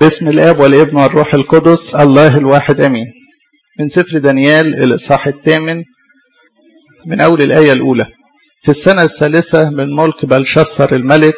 باسم الاب والابن والروح القدس الله الواحد امين من سفر دانيال الاصحاح الثامن من اول الايه الاولى في السنه الثالثه من ملك بلشسر الملك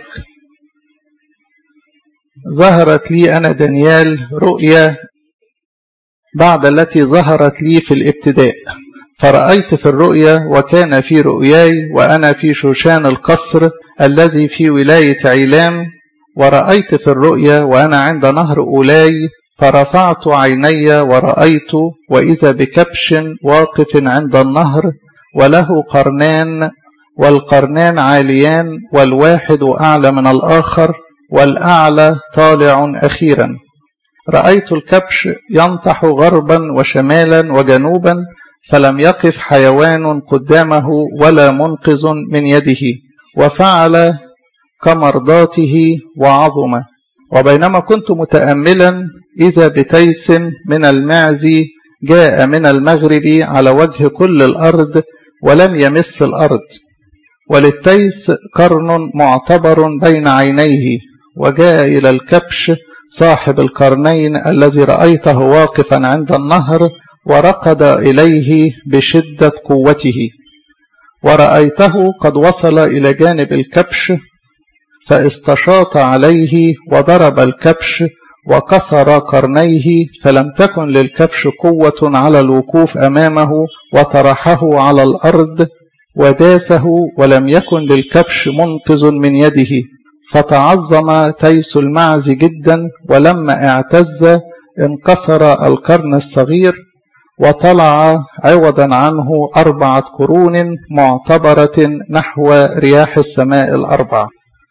ظهرت لي انا دانيال رؤيا بعد التي ظهرت لي في الابتداء فرأيت في الرؤيا وكان في رؤياي وأنا في شوشان القصر الذي في ولاية عيلام ورأيت في الرؤيا وأنا عند نهر أولاي فرفعت عيني ورأيت وإذا بكبش واقف عند النهر وله قرنان والقرنان عاليان والواحد أعلى من الآخر والأعلى طالع أخيرا رأيت الكبش ينطح غربا وشمالا وجنوبا فلم يقف حيوان قدامه ولا منقذ من يده وفعل كمرضاته وعظم وبينما كنت متأملا إذا بتيس من المعز جاء من المغرب على وجه كل الأرض ولم يمس الأرض وللتيس قرن معتبر بين عينيه وجاء إلى الكبش صاحب القرنين الذي رأيته واقفا عند النهر ورقد إليه بشدة قوته ورأيته قد وصل إلى جانب الكبش فاستشاط عليه وضرب الكبش وكسر قرنيه فلم تكن للكبش قوة على الوقوف أمامه وطرحه على الأرض وداسه ولم يكن للكبش منقذ من يده فتعظم تيس المعز جدا ولما اعتز انكسر القرن الصغير وطلع عوضا عنه أربعة قرون معتبرة نحو رياح السماء الأربع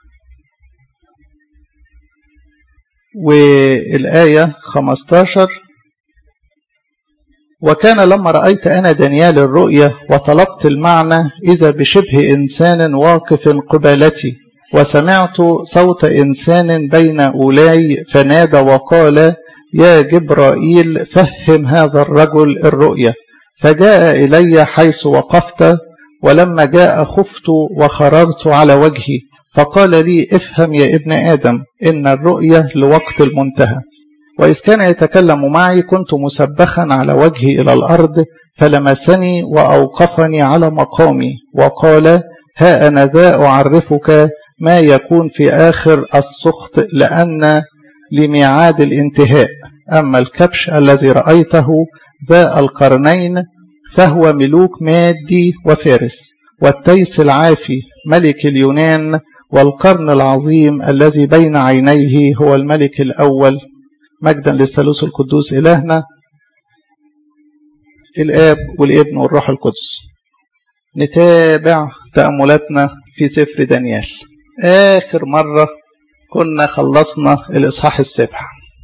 والآية 15 وكان لما رأيت أنا دانيال الرؤية وطلبت المعنى إذا بشبه إنسان واقف قبالتي وسمعت صوت إنسان بين أولاي فنادى وقال يا جبرائيل فهم هذا الرجل الرؤيا فجاء إلي حيث وقفت ولما جاء خفت وخررت على وجهي فقال لي افهم يا ابن آدم إن الرؤيا لوقت المنتهى وإذ كان يتكلم معي كنت مسبخا على وجهي إلى الأرض فلمسني وأوقفني على مقامي وقال ها أنا ذا أعرفك ما يكون في آخر السخط لأن لميعاد الانتهاء أما الكبش الذي رأيته ذا القرنين فهو ملوك مادي وفارس والتيس العافي ملك اليونان والقرن العظيم الذي بين عينيه هو الملك الأول مجدا للثالوث القدوس إلهنا الآب والابن والروح القدس نتابع تأملاتنا في سفر دانيال آخر مرة كنا خلصنا الإصحاح السابع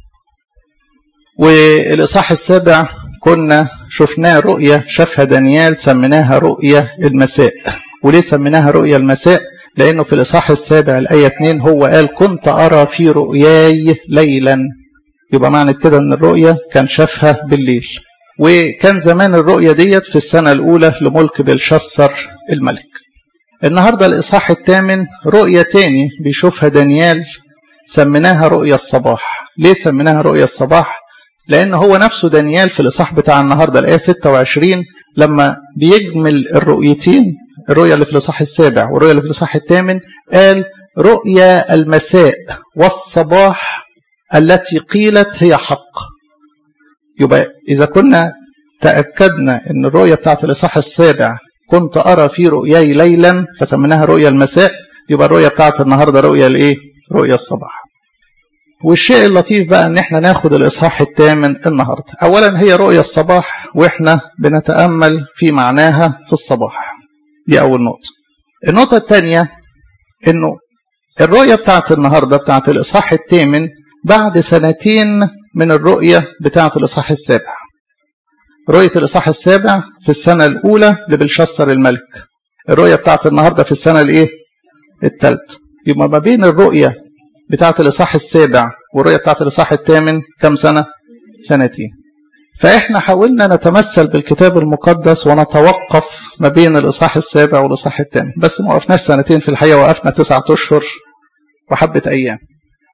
والإصحاح السابع كنا شفناه رؤية شافها دانيال سميناها رؤية المساء وليه سميناها رؤية المساء لأنه في الإصحاح السابع الآية 2 هو قال كنت أرى في رؤياي ليلا يبقى معنى كده أن الرؤية كان شافها بالليل وكان زمان الرؤية ديت في السنة الأولى لملك بلشسر الملك النهاردة الإصحاح الثامن رؤية تاني بيشوفها دانيال سميناها رؤية الصباح ليه سميناها رؤية الصباح لأن هو نفسه دانيال في الإصحاح بتاع النهاردة الآية 26 لما بيجمل الرؤيتين الرؤية اللي في الإصحاح السابع والرؤية اللي في الإصحاح الثامن قال رؤيا المساء والصباح التي قيلت هي حق يبقى إذا كنا تأكدنا أن الرؤية بتاعت الإصحاح السابع كنت أرى في رؤياي ليلا فسميناها رؤيا المساء يبقى الرؤية بتاعت النهاردة رؤيا الإيه؟ رؤيا الصباح والشيء اللطيف بقى ان احنا ناخد الاصحاح الثامن النهارده اولا هي رؤيا الصباح واحنا بنتامل في معناها في الصباح دي اول نقطه النقطه الثانيه انه الرؤيا بتاعت النهارده بتاعت الاصحاح الثامن بعد سنتين من الرؤيا بتاعت الاصحاح السابع رؤيه الاصحاح السابع في السنه الاولى لبلشسر الملك الرؤيا بتاعت النهارده في السنه الايه الثالثه يبقى ما بين الرؤيا بتاعة الإصحاح السابع والرؤية بتاعة الإصحاح الثامن كم سنة؟ سنتين. فإحنا حاولنا نتمثل بالكتاب المقدس ونتوقف ما بين الإصحاح السابع والإصحاح الثامن، بس ما وقفناش سنتين في الحقيقة وقفنا تسعة أشهر وحبة أيام.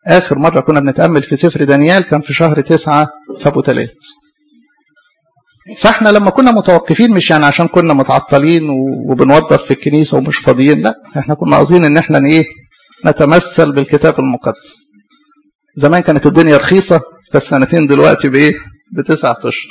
آخر مرة كنا بنتأمل في سفر دانيال كان في شهر تسعة فابو تلات فاحنا لما كنا متوقفين مش يعني عشان كنا متعطلين وبنوظف في الكنيسة ومش فاضيين لا احنا كنا قاصدين ان احنا ايه نتمثل بالكتاب المقدس زمان كانت الدنيا رخيصة فالسنتين دلوقتي بايه بتسعة اشهر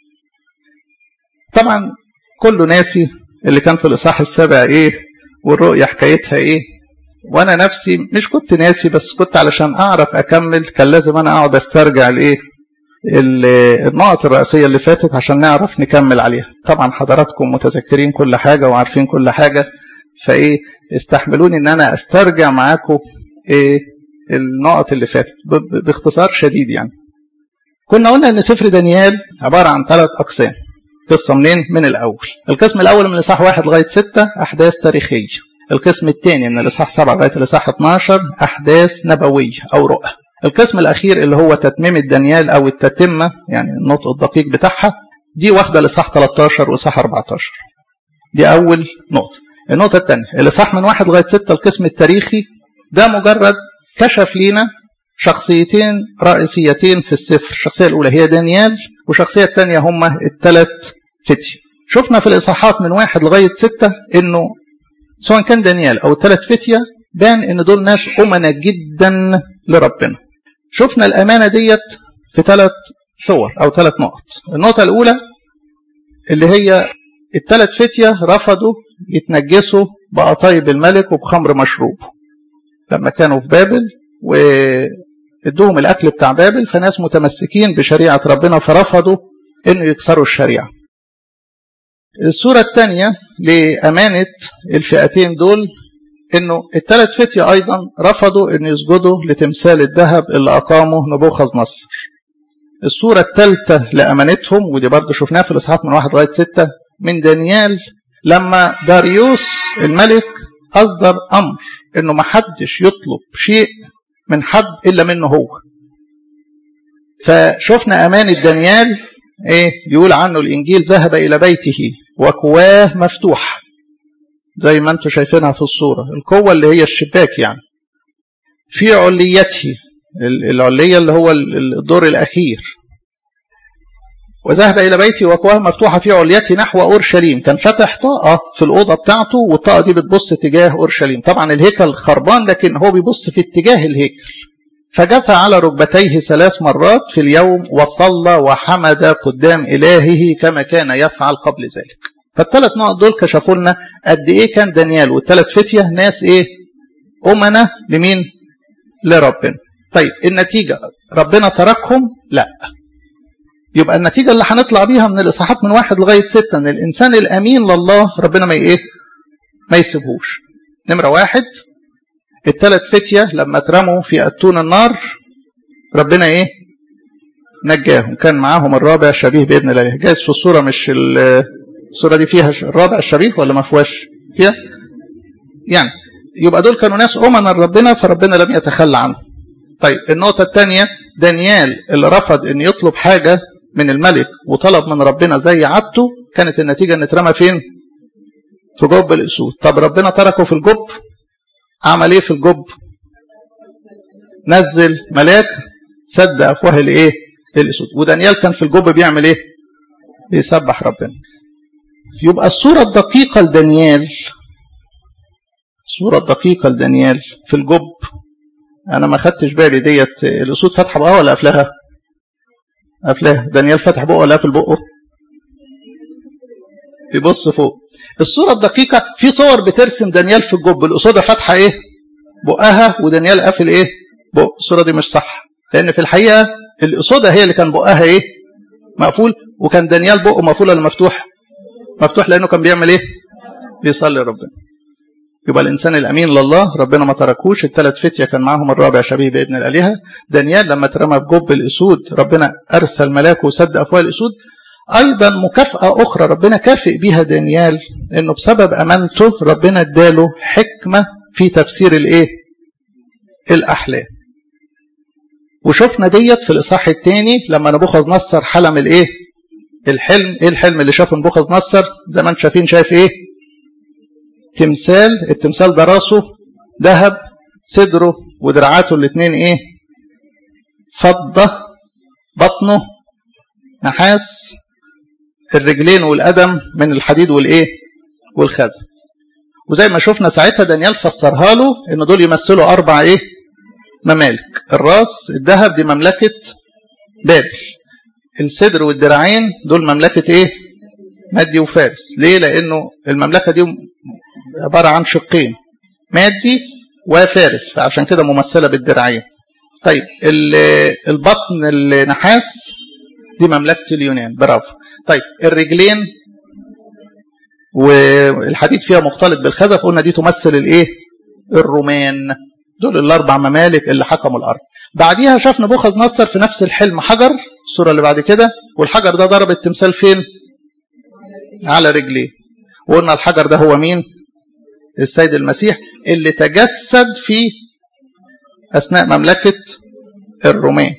طبعا كله ناسي اللي كان في الاصحاح السابع ايه والرؤية حكايتها ايه وانا نفسي مش كنت ناسي بس كنت علشان اعرف اكمل كان لازم انا اقعد استرجع الايه النقط الرئيسيه اللي فاتت عشان نعرف نكمل عليها طبعا حضراتكم متذكرين كل حاجه وعارفين كل حاجه فايه استحملوني ان انا استرجع معاكم ايه النقط اللي فاتت باختصار شديد يعني كنا قلنا ان سفر دانيال عباره عن ثلاث اقسام قصه منين من الاول القسم الاول من الاصحاح واحد لغايه ستة احداث تاريخيه القسم الثاني من الاصحاح 7 لغايه الاصحاح 12 احداث نبويه او رؤى القسم الاخير اللي هو تتميم دانيال او التتمه يعني النطق الدقيق بتاعها دي واخده الاصحاح 13 واصحاح 14 دي اول نقطه النقطه الثانيه الاصحاح من واحد لغايه 6 القسم التاريخي ده مجرد كشف لينا شخصيتين رئيسيتين في السفر الشخصيه الاولى هي دانيال والشخصيه الثانيه هما الثلاث فتي شفنا في الاصحاحات من واحد لغايه ستة انه سواء كان دانيال او الثلاث فتيه بان ان دول ناس امنا جدا لربنا شفنا الامانه ديت في ثلاث صور او ثلاث نقط النقطه الاولى اللي هي الثلاث فتيه رفضوا يتنجسوا بقطايب الملك وبخمر مشروب لما كانوا في بابل وادوهم الاكل بتاع بابل فناس متمسكين بشريعه ربنا فرفضوا انه يكسروا الشريعه الصورة الثانية لأمانة الفئتين دول انه الثلاث فتية ايضا رفضوا ان يسجدوا لتمثال الذهب اللي اقامه نبوخذ نصر الصورة الثالثة لأمانتهم ودي برضه شفناها في الإصحاحات من واحد لغاية ستة من دانيال لما داريوس الملك أصدر أمر إنه ما حدش يطلب شيء من حد إلا منه هو. فشفنا أمانة دانيال إيه يقول عنه الإنجيل ذهب إلى بيته وكواه مفتوح زي ما انتم شايفينها في الصورة القوة اللي هي الشباك يعني في عليته العلية اللي هو الدور الأخير وذهب إلى بيتي وكواه مفتوحة في عليته نحو أورشليم كان فتح طاقة في الأوضة بتاعته والطاقة دي بتبص تجاه أورشليم طبعا الهيكل خربان لكن هو بيبص في اتجاه الهيكل فجثى على ركبتيه ثلاث مرات في اليوم وصلى وحمد قدام إلهه كما كان يفعل قبل ذلك فالثلاث نقط دول كشفوا لنا قد ايه كان دانيال والثلاث فتيه ناس ايه امنه لمين لربنا طيب النتيجه ربنا تركهم لا يبقى النتيجه اللي هنطلع بيها من الاصحاحات من واحد لغايه سته ان الانسان الامين لله ربنا ما ايه ما يسيبهوش نمره واحد الثلاث فتيه لما اترموا في اتون النار ربنا ايه نجاهم كان معاهم الرابع شبيه بابن الاله جايز في الصوره مش الصورة دي فيها الرابع الشبيه ولا ما فيهاش فيها يعني يبقى دول كانوا ناس أمنا ربنا فربنا لم يتخلى عنهم طيب النقطة الثانية دانيال اللي رفض أن يطلب حاجة من الملك وطلب من ربنا زي عادته كانت النتيجة أن اترمى فين في جب الأسود طب ربنا تركه في الجب عمل ايه في الجب نزل ملاك سد أفواه الايه الأسود ودانيال كان في الجب بيعمل ايه بيسبح ربنا يبقى الصورة الدقيقة لدانيال الصورة الدقيقة لدانيال في الجب أنا ما خدتش بالي ديت الأسود فاتحة بقى ولا قافلاها؟ قافلاها دانيال فاتح بقه ولا قافل بقه؟ بيبص فوق الصورة الدقيقة في صور بترسم دانيال في الجب الأسودة فاتحة إيه؟ بقها ودانيال قافل إيه؟ بق الصورة دي مش صح لأن في الحقيقة الأسودة هي اللي كان بقها إيه؟ مقفول وكان دانيال بقه مقفول ولا مفتوح؟ مفتوح لانه كان بيعمل ايه بيصلي ربنا يبقى الانسان الامين لله ربنا ما تركوش الثلاث فتيه كان معاهم الرابع شبيه بابن الالهه دانيال لما اترمى في جب الاسود ربنا ارسل ملاكه وسد افواه الاسود ايضا مكافاه اخرى ربنا كافئ بها دانيال انه بسبب امانته ربنا اداله حكمه في تفسير الايه الاحلام وشفنا ديت في الاصحاح الثاني لما نبوخذ نصر حلم الايه الحلم ايه الحلم اللي شافه نبوخذ نصر زي ما انتم شايفين شايف ايه تمثال التمثال ده راسه ذهب صدره ودراعاته الاثنين ايه فضة بطنه نحاس الرجلين والقدم من الحديد والايه والخزف وزي ما شفنا ساعتها دانيال فسرها له ان دول يمثلوا اربع ايه ممالك الراس الذهب دي مملكه بابل الصدر والدراعين دول مملكه ايه مادي وفارس ليه لانه المملكه دي عباره عن شقين مادي وفارس فعشان كده ممثله بالدراعين طيب البطن النحاس دي مملكه اليونان برافو طيب الرجلين والحديد فيها مختلط بالخزف قلنا دي تمثل الايه الرومان دول الاربع ممالك اللي حكموا الارض بعديها شاف نبوخذ نصر في نفس الحلم حجر الصوره اللي بعد كده والحجر ده ضرب التمثال فين على رجليه وقلنا الحجر ده هو مين السيد المسيح اللي تجسد في اثناء مملكه الرومان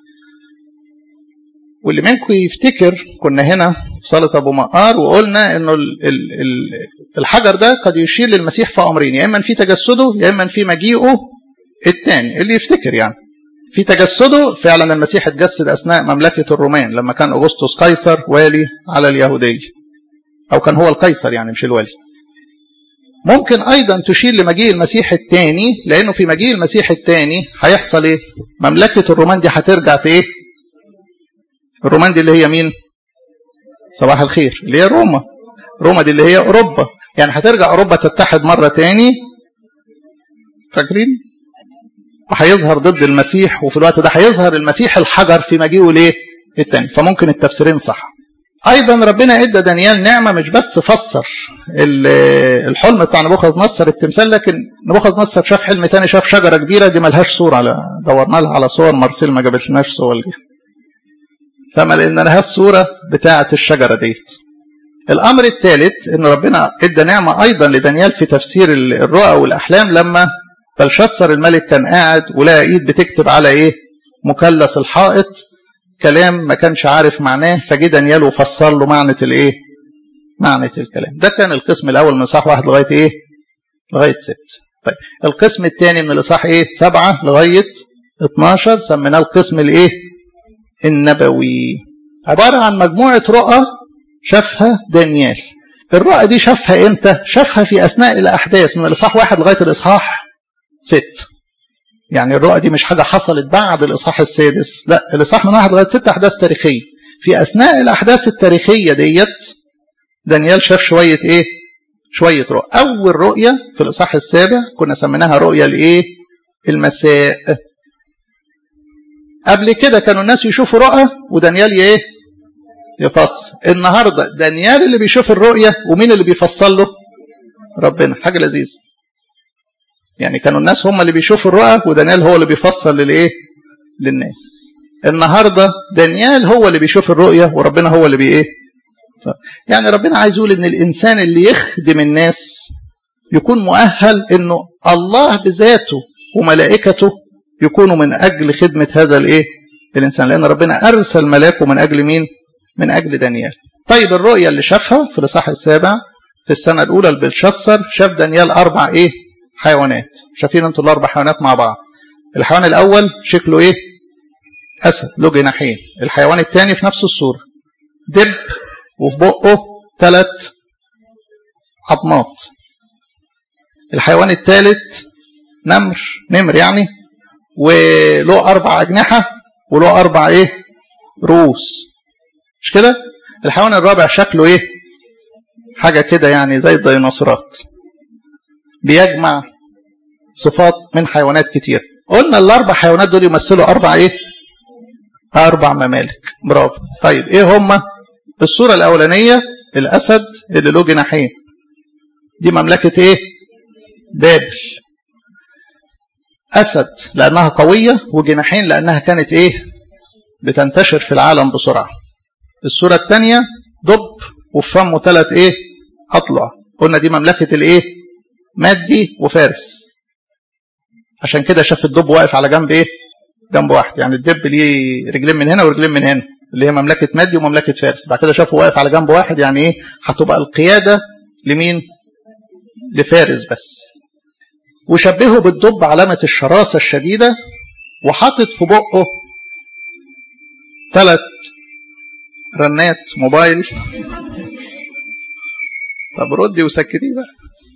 واللي منكم يفتكر كنا هنا في صالة أبو مقار وقلنا إنه الحجر ده قد يشير للمسيح في أمرين يا إما في تجسده يا إما في مجيئه الثاني اللي يفتكر يعني في تجسده فعلا المسيح اتجسد أثناء مملكة الرومان لما كان أغسطس قيصر والي على اليهودية أو كان هو القيصر يعني مش الوالي ممكن أيضا تشير لمجيء المسيح الثاني لأنه في مجيء المسيح الثاني هيحصل إيه؟ مملكة الرومان دي هترجع إيه؟ الرومان دي اللي هي مين صباح الخير اللي هي روما روما دي اللي هي أوروبا يعني هترجع أوروبا تتحد مرة تاني فاكرين وهيظهر ضد المسيح وفي الوقت ده هيظهر المسيح الحجر في مجيئه ليه التاني فممكن التفسيرين صح ايضا ربنا ادى دانيال نعمه مش بس فسر الحلم بتاع نبوخذ نصر التمثال لكن نبوخذ نصر شاف حلم تاني شاف شجره كبيره دي ملهاش صوره على دورنا لها على صور مارسيل ما جابتلناش صور ليها فما لقينا لهاش صوره بتاعه الشجره ديت الامر الثالث ان ربنا ادى نعمه ايضا لدانيال في تفسير الرؤى والاحلام لما بلشسر الملك كان قاعد ولقى ايد بتكتب على ايه مثلث الحائط كلام ما كانش عارف معناه فجه دانيال وفسر له معنى الايه معنى الكلام ده كان القسم الاول من اصحاح واحد لغايه ايه لغايه ست طيب القسم الثاني من الاصحاح ايه سبعة لغايه 12 سميناه القسم الايه النبوي عباره عن مجموعه رؤى شافها دانيال الرؤى دي شافها امتى شافها في اثناء الاحداث من الاصحاح واحد لغايه الاصحاح ست يعني الرؤى دي مش حاجة حصلت بعد الإصحاح السادس لا الإصحاح من واحد لغاية ست أحداث تاريخية في أثناء الأحداث التاريخية ديت دانيال شاف شوية إيه شوية رؤى أول رؤية في الإصحاح السابع كنا سميناها رؤية الإيه المساء قبل كده كانوا الناس يشوفوا رؤى ودانيال إيه يفصل النهاردة دانيال اللي بيشوف الرؤية ومين اللي بيفصل له ربنا حاجة لذيذة يعني كانوا الناس هم اللي بيشوفوا الرؤى ودانيال هو اللي بيفصل للايه للناس النهارده دانيال هو اللي بيشوف الرؤيه وربنا هو اللي بي ايه يعني ربنا عايز يقول ان الانسان اللي يخدم الناس يكون مؤهل انه الله بذاته وملائكته يكونوا من اجل خدمه هذا الايه الانسان لان ربنا ارسل ملاكه من اجل مين من اجل دانيال طيب الرؤيه اللي شافها في الاصحاح السابع في السنه الاولى لبلشسر شاف دانيال اربع ايه حيوانات شايفين انتوا الاربع حيوانات مع بعض الحيوان الاول شكله ايه اسد له جناحين الحيوان الثاني في نفس الصوره دب وفي بقه ثلاث عظمات الحيوان الثالث نمر نمر يعني وله اربع اجنحه وله اربع ايه رؤوس مش كده الحيوان الرابع شكله ايه حاجه كده يعني زي الديناصورات بيجمع صفات من حيوانات كتير قلنا الاربع حيوانات دول يمثلوا اربع ايه اربع ممالك برافو طيب ايه هما الصوره الاولانيه الاسد اللي له جناحين دي مملكه ايه بابل اسد لانها قويه وجناحين لانها كانت ايه بتنتشر في العالم بسرعه الصوره الثانيه دب وفي فمه ثلاث ايه اطلع قلنا دي مملكه الايه مادي وفارس عشان كده شاف الدب واقف على جنب ايه جنب واحد يعني الدب ليه رجلين من هنا ورجلين من هنا اللي هي مملكه مادي ومملكه فارس بعد كده شافه واقف على جنب واحد يعني ايه هتبقى القياده لمين لفارس بس وشبهه بالدب علامه الشراسه الشديده وحاطط في بقه ثلاث رنات موبايل طب ردي وسكتيه بقى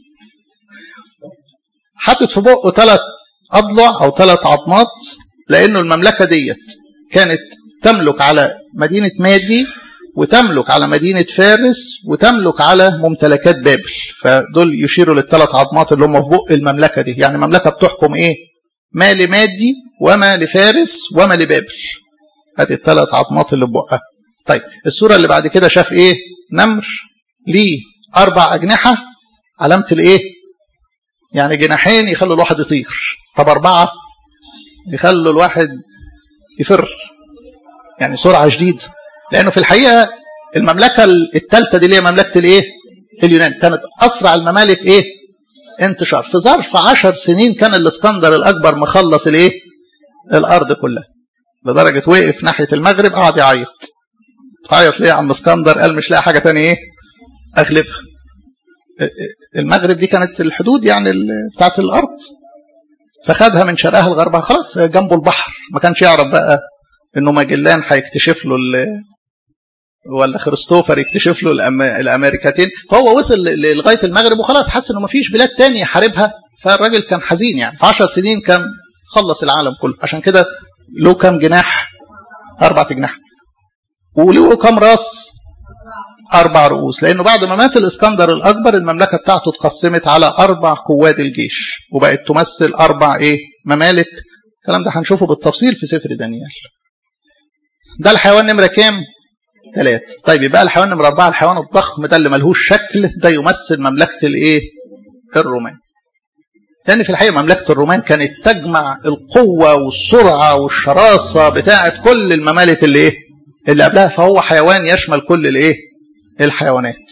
حاطط في بقه ثلاث اضلع او ثلاث عظمات لانه المملكه ديت كانت تملك على مدينه مادي وتملك على مدينه فارس وتملك على ممتلكات بابل فدول يشيروا للثلاث عظمات اللي هم في بق المملكه دي يعني مملكه بتحكم ايه ما لمادي وما لفارس وما لبابل هذه الثلاث عظمات اللي في بقها طيب الصوره اللي بعد كده شاف ايه نمر ليه اربع اجنحه علامه الايه يعني جناحين يخلوا الواحد يطير طب اربعه يخلوا الواحد يفر يعني سرعه شديده لانه في الحقيقه المملكه الثالثه دي اللي هي مملكه الايه اليونان كانت اسرع الممالك ايه انتشار في ظرف عشر سنين كان الاسكندر الاكبر مخلص الايه الارض كلها لدرجه وقف ناحيه المغرب قعد يعيط بتعيط ليه يا عم اسكندر قال مش لاقي حاجه ثانيه ايه اغلبها المغرب دي كانت الحدود يعني بتاعت الارض فخدها من شرقها لغربها خلاص جنبه البحر ما كانش يعرف بقى انه ماجلان هيكتشف له ولا خريستوفر يكتشف له الامريكتين فهو وصل لغايه المغرب وخلاص حس انه ما فيش بلاد تانية يحاربها فالراجل كان حزين يعني في 10 سنين كان خلص العالم كله عشان كده له كام جناح اربع جناح وله كام راس اربع رؤوس لانه بعد ما مات الاسكندر الاكبر المملكه بتاعته اتقسمت على اربع قواد الجيش وبقت تمثل اربع ايه ممالك الكلام ده هنشوفه بالتفصيل في سفر دانيال ده الحيوان نمره كام ثلاثة طيب يبقى الحيوان نمرة أربعة الحيوان الضخم ده اللي ملهوش شكل ده يمثل مملكة الإيه؟ الرومان. لأن في الحقيقة مملكة الرومان كانت تجمع القوة والسرعة والشراسة بتاعة كل الممالك اللي إيه؟ اللي قبلها فهو حيوان يشمل كل الإيه؟ الحيوانات.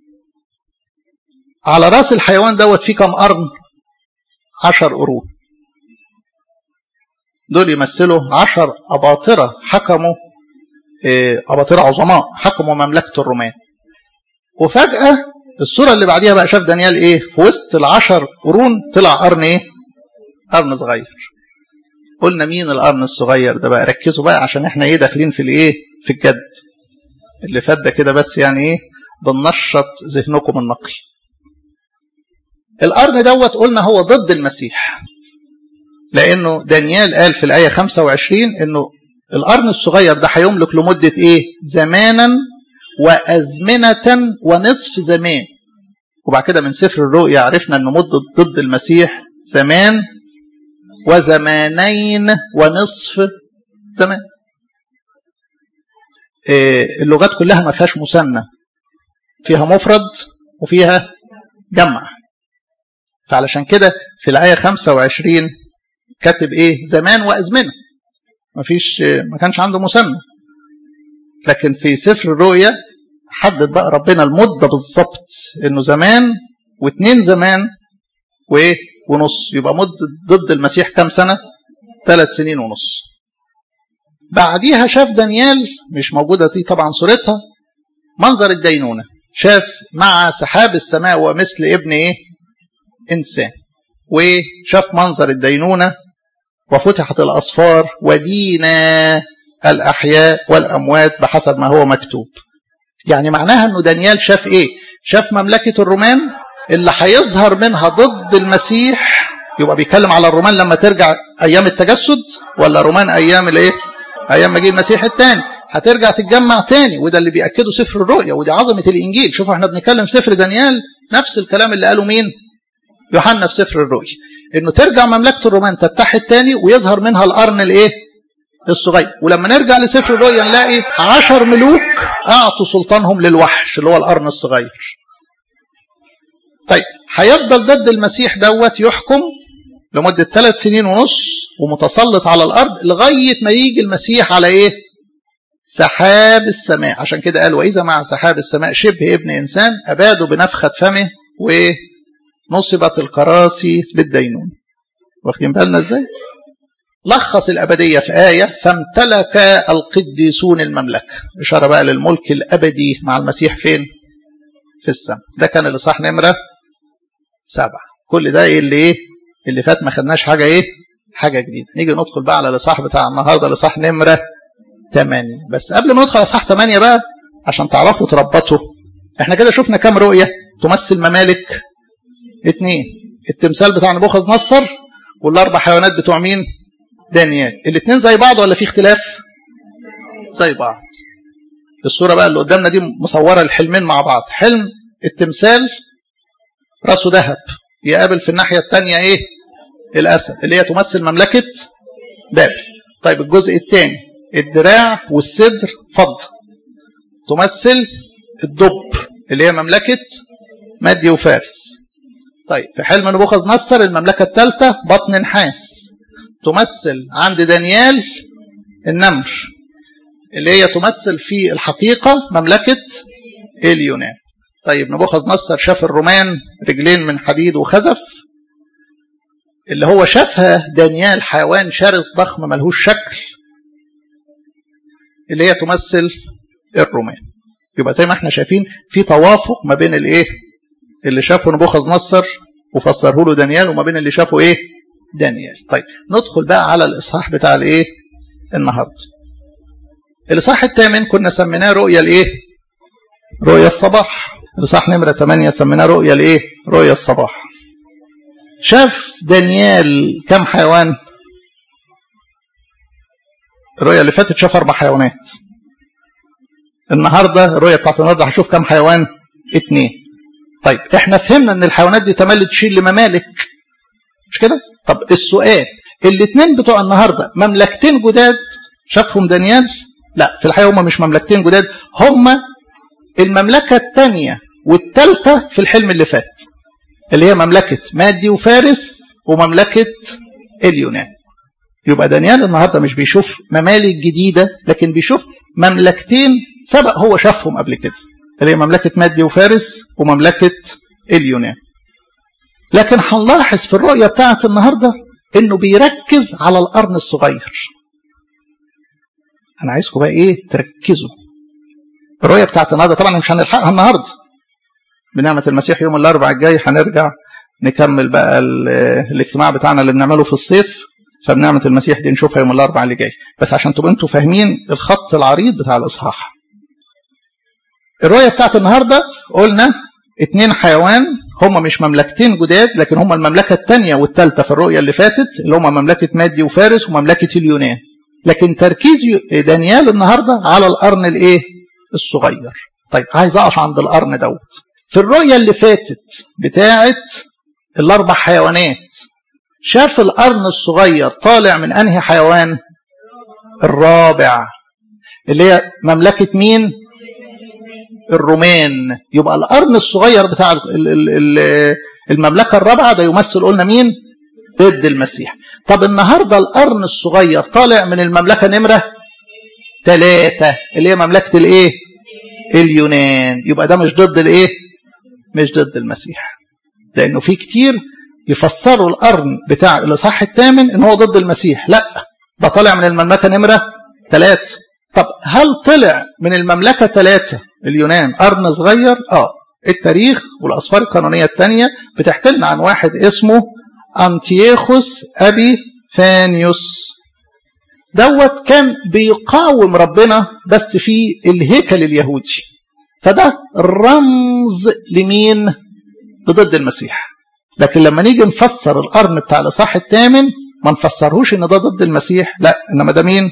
على راس الحيوان دوت فيه كم قرن؟ عشر قرون. دول يمثلوا عشر أباطرة حكموا أباطرة عظماء حكموا مملكة الرومان وفجأة الصورة اللي بعديها بقى شاف دانيال إيه في وسط العشر قرون طلع قرن إيه قرن صغير قلنا مين القرن الصغير ده بقى ركزوا بقى عشان احنا ايه داخلين في الايه في الجد اللي فات ده كده بس يعني ايه بننشط ذهنكم النقي القرن دوت قلنا هو ضد المسيح لانه دانيال قال في الايه 25 انه القرن الصغير ده هيملك لمدة إيه؟ زمانا وأزمنة ونصف زمان. وبعد كده من سفر الرؤيا عرفنا أنه مدة ضد المسيح زمان وزمانين ونصف زمان. إيه اللغات كلها ما فيهاش مثنى. فيها مفرد وفيها جمع. فعلشان كده في الآية 25 كاتب إيه؟ زمان وأزمنة. ما فيش ما كانش عنده مسمى لكن في سفر الرؤيا حدد بقى ربنا المدة بالظبط انه زمان واثنين زمان وايه ونص يبقى مدة ضد المسيح كام سنة ثلاث سنين ونص بعديها شاف دانيال مش موجودة دي طبعا صورتها منظر الدينونة شاف مع سحاب السماء ومثل ابن ايه انسان وشاف منظر الدينونه وفتحت الأصفار ودينا الأحياء والأموات بحسب ما هو مكتوب يعني معناها أنه دانيال شاف إيه شاف مملكة الرومان اللي هيظهر منها ضد المسيح يبقى بيتكلم على الرومان لما ترجع أيام التجسد ولا رومان أيام الإيه أيام مجيء المسيح الثاني هترجع تتجمع تاني وده اللي بيأكده سفر الرؤيا ودي عظمة الإنجيل شوفوا احنا بنتكلم في سفر دانيال نفس الكلام اللي قاله مين يوحنا في سفر الرؤيا انه ترجع مملكه الرومان تتحد تاني ويظهر منها القرن الايه الصغير ولما نرجع لسفر الرؤيا نلاقي عشر ملوك اعطوا سلطانهم للوحش اللي هو القرن الصغير طيب هيفضل ضد المسيح دوت يحكم لمدة ثلاث سنين ونص ومتسلط على الأرض لغاية ما يجي المسيح على إيه؟ سحاب السماء عشان كده قال وإذا مع سحاب السماء شبه ابن إنسان أباده بنفخة فمه وإيه؟ نصبت الكراسي للدينون واخدين بالنا ازاي لخص الأبدية في آية فامتلك القديسون المملكة إشارة بقى للملك الأبدي مع المسيح فين في السماء ده كان الإصحاح نمرة سبعة كل ده إيه اللي إيه اللي فات ما خدناش حاجة إيه حاجة جديدة نيجي ندخل بقى على الإصحاح بتاع النهاردة الإصحاح نمرة 8 بس قبل ما ندخل اصحاح 8 بقى عشان تعرفوا تربطوا احنا كده شفنا كام رؤيه تمثل ممالك اتنين التمثال بتاع نبوخذ نصر والاربع حيوانات بتوع مين دانيال الاثنين زي بعض ولا في اختلاف زي بعض الصوره بقى اللي قدامنا دي مصوره الحلمين مع بعض حلم التمثال راسه ذهب يقابل في الناحيه الثانيه ايه الاسد اللي هي تمثل مملكه بابل طيب الجزء الثاني الدراع والصدر فضه تمثل الدب اللي هي مملكه مادي وفارس طيب في حلم نبوخذ نصر المملكه الثالثه بطن نحاس تمثل عند دانيال النمر اللي هي تمثل في الحقيقه مملكه اليونان طيب نبوخذ نصر شاف الرومان رجلين من حديد وخزف اللي هو شافها دانيال حيوان شرس ضخم ملهوش شكل اللي هي تمثل الرومان يبقى زي ما احنا شايفين في توافق ما بين الايه اللي شافه نبوخذ نصر وفسره له دانيال وما بين اللي شافه ايه دانيال طيب ندخل بقى على الاصحاح بتاع الايه النهارده الاصحاح الثامن كنا سميناه رؤيا الايه رؤيا الصباح الاصحاح نمره 8 سميناه رؤيا الايه رؤيا الصباح شاف دانيال كم حيوان الرؤيا اللي فاتت شاف اربع حيوانات النهارده الرؤيا بتاعت النهارده هشوف كم حيوان اتنين طيب احنا فهمنا ان الحيوانات دي تملي تشيل لممالك مش كده طب السؤال الاثنين بتوع النهارده مملكتين جداد شافهم دانيال لا في الحقيقه هم مش مملكتين جداد هم المملكه الثانيه والثالثه في الحلم اللي فات اللي هي مملكه مادي وفارس ومملكه اليونان يبقى دانيال النهارده مش بيشوف ممالك جديده لكن بيشوف مملكتين سبق هو شافهم قبل كده اللي هي مملكه مادي وفارس ومملكه اليونان لكن هنلاحظ في الرؤيه بتاعه النهارده انه بيركز على القرن الصغير انا عايزكم بقى ايه تركزوا الرؤيه بتاعه النهارده طبعا مش هنلحقها النهارده بنعمه المسيح يوم الاربعاء الجاي هنرجع نكمل بقى الاجتماع بتاعنا اللي بنعمله في الصيف فبنعمه المسيح دي نشوفها يوم الاربعاء اللي جاي بس عشان تبقوا انتوا فاهمين الخط العريض بتاع الاصحاح الرؤيه بتاعت النهارده قلنا اتنين حيوان هم مش مملكتين جداد لكن هم المملكه الثانيه والثالثه في الرؤيه اللي فاتت اللي هم مملكه مادي وفارس ومملكه اليونان لكن تركيز دانيال النهارده على القرن الايه الصغير طيب عايز اقف عند القرن دوت في الرؤيه اللي فاتت بتاعت الاربع حيوانات شاف القرن الصغير طالع من انهي حيوان الرابع اللي هي مملكه مين الرومان يبقى القرن الصغير بتاع المملكة الرابعة ده يمثل قلنا مين ضد المسيح طب النهاردة القرن الصغير طالع من المملكة نمرة ثلاثة اللي هي مملكة الايه اليونان يبقى ده مش ضد الايه مش ضد المسيح لانه في كتير يفسروا القرن بتاع الاصحاح الثامن ان هو ضد المسيح لا ده طالع من المملكة نمرة ثلاثة طب هل طلع من المملكة ثلاثة اليونان قرن صغير اه التاريخ والاسفار القانونيه الثانيه بتحكي لنا عن واحد اسمه انتيوخوس ابي فانيوس دوت كان بيقاوم ربنا بس في الهيكل اليهودي فده رمز لمين لضد المسيح لكن لما نيجي نفسر القرن بتاع الاصحاح الثامن ما نفسرهوش ان ده ضد المسيح لا انما ده مين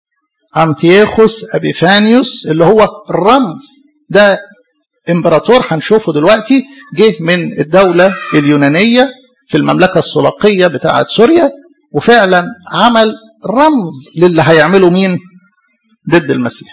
أنتيوخوس أبيفانيوس اللي هو الرمز ده امبراطور هنشوفه دلوقتي جه من الدولة اليونانية في المملكة السلاقية بتاعة سوريا وفعلا عمل رمز للي هيعمله مين ضد المسيح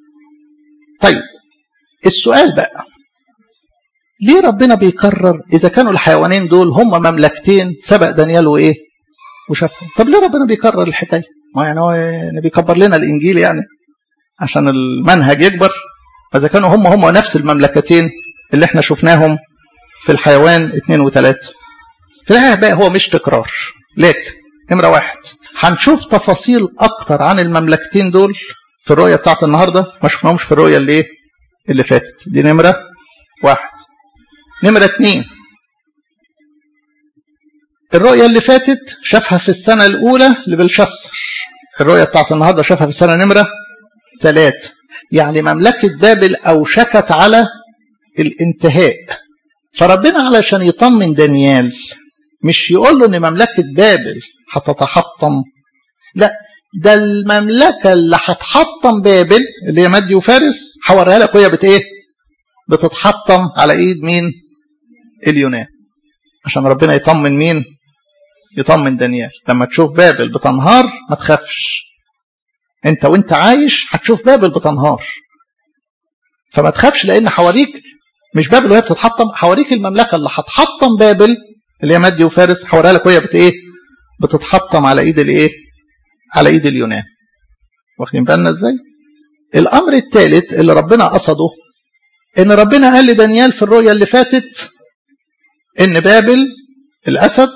طيب السؤال بقى ليه ربنا بيكرر إذا كانوا الحيوانين دول هم مملكتين سبق دانيال وإيه وشافهم طب ليه ربنا بيكرر الحكايه ما يعني هو بيكبر لنا الانجيل يعني عشان المنهج يكبر فاذا كانوا هم هم نفس المملكتين اللي احنا شفناهم في الحيوان اثنين وثلاثه في الحقيقه بقى هو مش تكرار لكن نمره واحد هنشوف تفاصيل اكتر عن المملكتين دول في الرؤيه بتاعت النهارده ما شفناهمش في الرؤيه اللي ايه اللي فاتت دي نمره واحد نمره اثنين الرؤية اللي فاتت شافها في السنة الأولى لبلشسر الرؤية بتاعت النهاردة شافها في السنة نمرة ثلاثة يعني مملكة بابل أوشكت على الانتهاء فربنا علشان يطمن دانيال مش يقول له ان مملكة بابل هتتحطم لا ده المملكة اللي هتحطم بابل اللي هي مادي وفارس هوريها لك وهي بت ايه بتتحطم على ايد مين اليونان عشان ربنا يطمن مين يطمن دانيال لما تشوف بابل بتنهار ما تخافش انت وانت عايش هتشوف بابل بتنهار فما تخافش لان حواليك مش بابل وهي بتتحطم حواليك المملكه اللي هتحطم بابل اللي هي مادي وفارس هوريها لك وهي بت ايه بتتحطم على ايد الايه على ايد اليونان واخدين بالنا ازاي الامر الثالث اللي ربنا قصده ان ربنا قال لدانيال في الرؤيا اللي فاتت ان بابل الاسد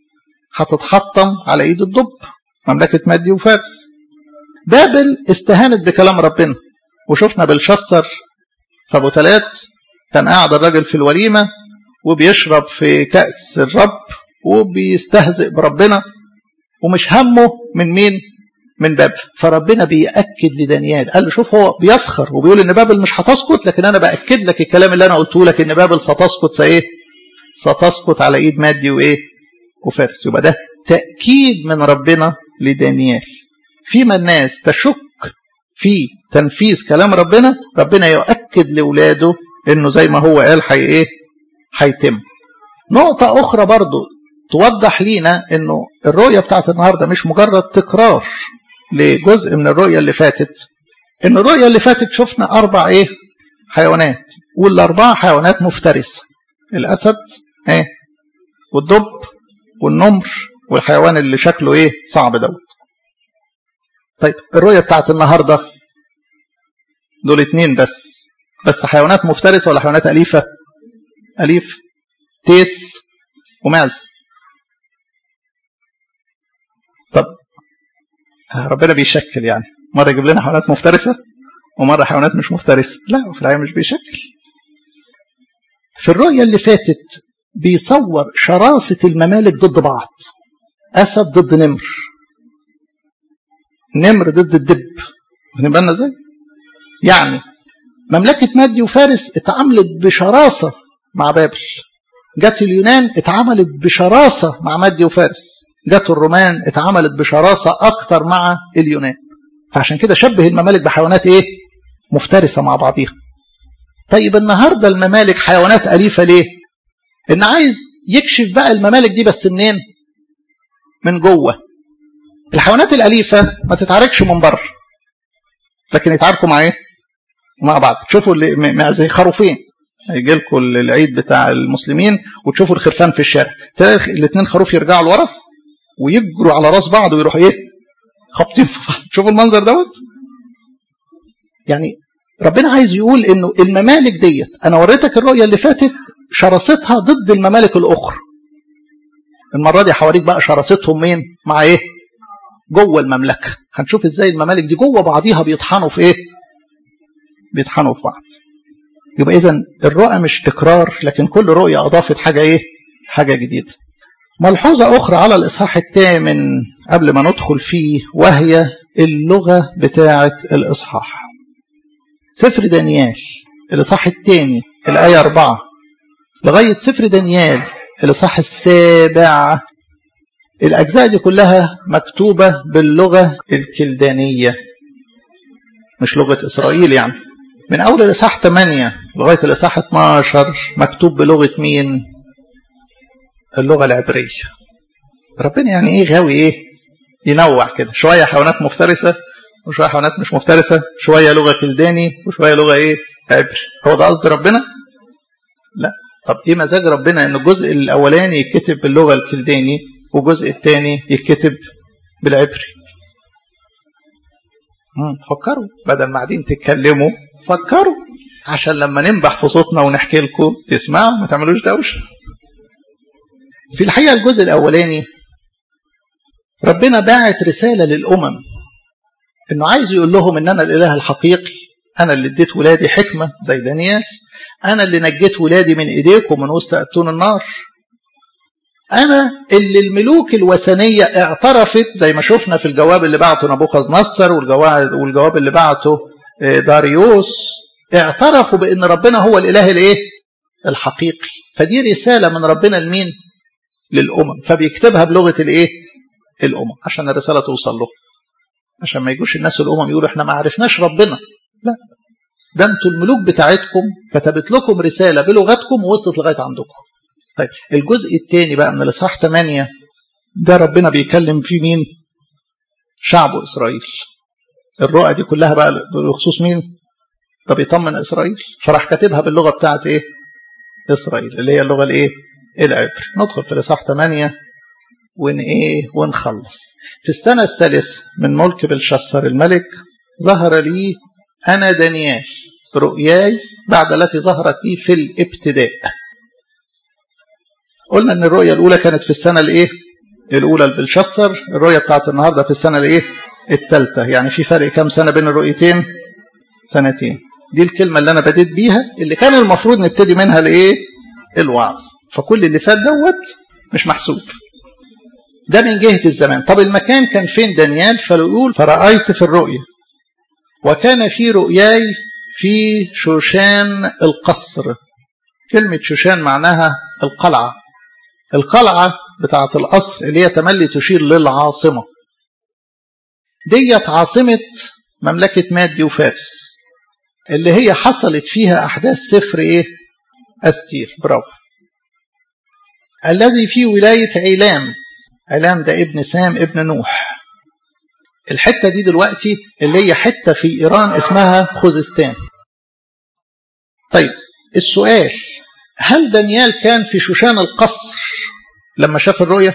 هتتحطم على ايد الدب مملكه مادي وفارس بابل استهانت بكلام ربنا وشفنا بالشسر فابو تلات كان قاعد الراجل في الوليمه وبيشرب في كأس الرب وبيستهزئ بربنا ومش همه من مين من بابل فربنا بيأكد لدانيال قال له شوف هو بيسخر وبيقول ان بابل مش هتسقط لكن انا بأكد لك الكلام اللي انا قلته لك ان بابل ستسقط سايه ستسقط على ايد مادي وايه وفارس يبقى ده تأكيد من ربنا لدانيال فيما الناس تشك في تنفيذ كلام ربنا ربنا يؤكد لأولاده انه زي ما هو قال حي ايه هيتم نقطة أخرى برضو توضح لينا انه الرؤية بتاعت النهاردة مش مجرد تكرار لجزء من الرؤية اللي فاتت ان الرؤية اللي فاتت شفنا أربع ايه حيوانات والأربعة حيوانات مفترسة الأسد ايه والدب والنمر والحيوان اللي شكله ايه صعب دوت طيب الرؤية بتاعت النهاردة دول اتنين بس بس حيوانات مفترسة ولا حيوانات أليفة أليف تيس ومعزة طب ربنا بيشكل يعني مرة يجيب لنا حيوانات مفترسة ومرة حيوانات مش مفترسة لا في الحقيقة مش بيشكل في الرؤية اللي فاتت بيصور شراسة الممالك ضد بعض أسد ضد نمر نمر ضد الدب واخدين بالنا ازاي؟ يعني مملكة مادي وفارس اتعاملت بشراسة مع بابل جت اليونان اتعاملت بشراسة مع مادي وفارس جت الرومان اتعاملت بشراسة أكتر مع اليونان فعشان كده شبه الممالك بحيوانات ايه مفترسة مع بعضيها طيب النهاردة الممالك حيوانات أليفة ليه إن عايز يكشف بقى الممالك دي بس منين من جوه الحيوانات الأليفة ما تتعاركش من بره لكن يتعاركوا مع ايه مع بعض تشوفوا اللي زي خروفين هيجي لكم العيد بتاع المسلمين وتشوفوا الخرفان في الشارع تلاقي الاثنين خروف يرجعوا لورا ويجروا على راس بعض ويروحوا ايه خابطين في بعض شوفوا المنظر دوت يعني ربنا عايز يقول انه الممالك ديت انا وريتك الرؤيه اللي فاتت شراستها ضد الممالك الاخرى المره دي هوريك بقى شراستهم مين مع ايه جوه المملكه هنشوف ازاي الممالك دي جوه بعضيها بيطحنوا في ايه بيطحنوا في بعض يبقى اذا الرؤى مش تكرار لكن كل رؤيه اضافت حاجه ايه حاجه جديده ملحوظه اخرى على الاصحاح الثامن قبل ما ندخل فيه وهي اللغه بتاعه الاصحاح سفر دانيال الاصحاح الثاني الايه أربعة لغايه سفر دانيال الاصحاح السابع الاجزاء دي كلها مكتوبه باللغه الكلدانيه مش لغه اسرائيل يعني من أول الإصحاح 8 لغاية الإصحاح 12 مكتوب بلغة مين؟ اللغة العبرية. ربنا يعني إيه غاوي إيه؟ ينوع كده، شوية حيوانات مفترسة وشوية حيوانات مش مفترسة، شوية لغة كلداني وشوية لغة إيه؟ عبري. هو ده قصد ربنا؟ لا. طب إيه مزاج ربنا إن الجزء الأولاني يتكتب باللغة الكلداني والجزء الثاني يتكتب بالعبري؟ فكروا بدل ما قاعدين تتكلموا فكروا عشان لما ننبح في صوتنا ونحكي لكم تسمعوا ما تعملوش دوشه في الحقيقه الجزء الاولاني ربنا باعت رساله للامم انه عايز يقول لهم ان انا الاله الحقيقي انا اللي اديت ولادي حكمه زي دانيال انا اللي نجيت ولادي من ايديكم من وسط اتون النار أنا اللي الملوك الوثنية اعترفت زي ما شفنا في الجواب اللي بعته نبوخذ نصر والجواب, والجواب اللي بعته داريوس اعترفوا بان ربنا هو الاله الايه الحقيقي فدي رساله من ربنا لمين للامم فبيكتبها بلغه الايه الامم عشان الرساله توصل له عشان ما يجوش الناس الامم يقولوا احنا ما عرفناش ربنا لا ده انتوا الملوك بتاعتكم كتبت لكم رساله بلغتكم ووصلت لغايه عندكم طيب الجزء الثاني بقى من الاصحاح 8 ده ربنا بيكلم فيه مين شعب اسرائيل الرؤى دي كلها بقى بخصوص مين ده بيطمن اسرائيل فراح كاتبها باللغه بتاعت ايه اسرائيل اللي هي اللغه الايه العبري ندخل في الاصحاح 8 ون ايه ونخلص في السنه الثالثه من ملك بلشسر الملك ظهر لي انا دانيال رؤياي بعد التي ظهرت لي في الابتداء قلنا ان الرؤيه الاولى كانت في السنه الايه الاولى لبلشسر الرؤيه بتاعت النهارده في السنه الايه الثالثه يعني في فرق كام سنه بين الرؤيتين سنتين دي الكلمه اللي انا بديت بيها اللي كان المفروض نبتدي منها الايه الوعظ فكل اللي فات دوت مش محسوب ده من جهه الزمان طب المكان كان فين دانيال فيقول فرايت في الرؤيا وكان في رؤياي في شوشان القصر كلمه شوشان معناها القلعه القلعه بتاعه القصر اللي هي تملي تشير للعاصمه ديت عاصمه مملكه مادي وفارس اللي هي حصلت فيها احداث سفر ايه استير برافو الذي في ولايه عيلام علام ده ابن سام ابن نوح الحتة دي دلوقتي اللي هي حتة في إيران اسمها خوزستان طيب السؤال هل دانيال كان في شوشان القصر لما شاف الرؤية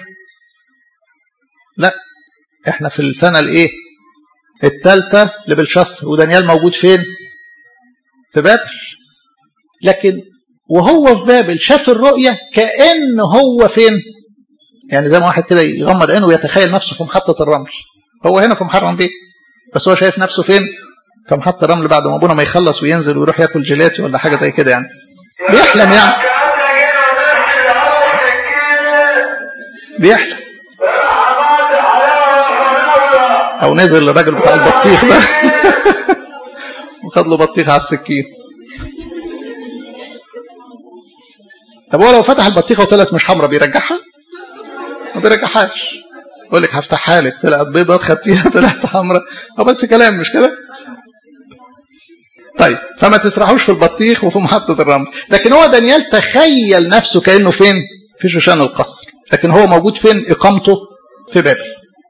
لا احنا في السنة الايه الثالثة لبلشسر ودانيال موجود فين في بابل لكن وهو في بابل شاف الرؤية كأن هو فين يعني زي ما واحد كده يغمض عينه ويتخيل نفسه في محطة الرمل هو هنا في محرم بيه بس هو شايف نفسه فين في محطة الرمل بعد ما ابونا ما يخلص وينزل ويروح ياكل جيلاتي ولا حاجة زي كده يعني بيحلم يعني بيحلم او نزل الراجل بتاع البطيخ ده وخد له بطيخ على السكين طب هو لو فتح البطيخه وطلعت مش حمراء بيرجعها ما بيرجعهاش يقول لك هفتحها لك طلعت بيضة خدتيها طلعت حمراء هو بس كلام مش كده طيب فما تسرحوش في البطيخ وفي محطة الرمل لكن هو دانيال تخيل نفسه كأنه فين في شوشان القصر لكن هو موجود فين إقامته في بابل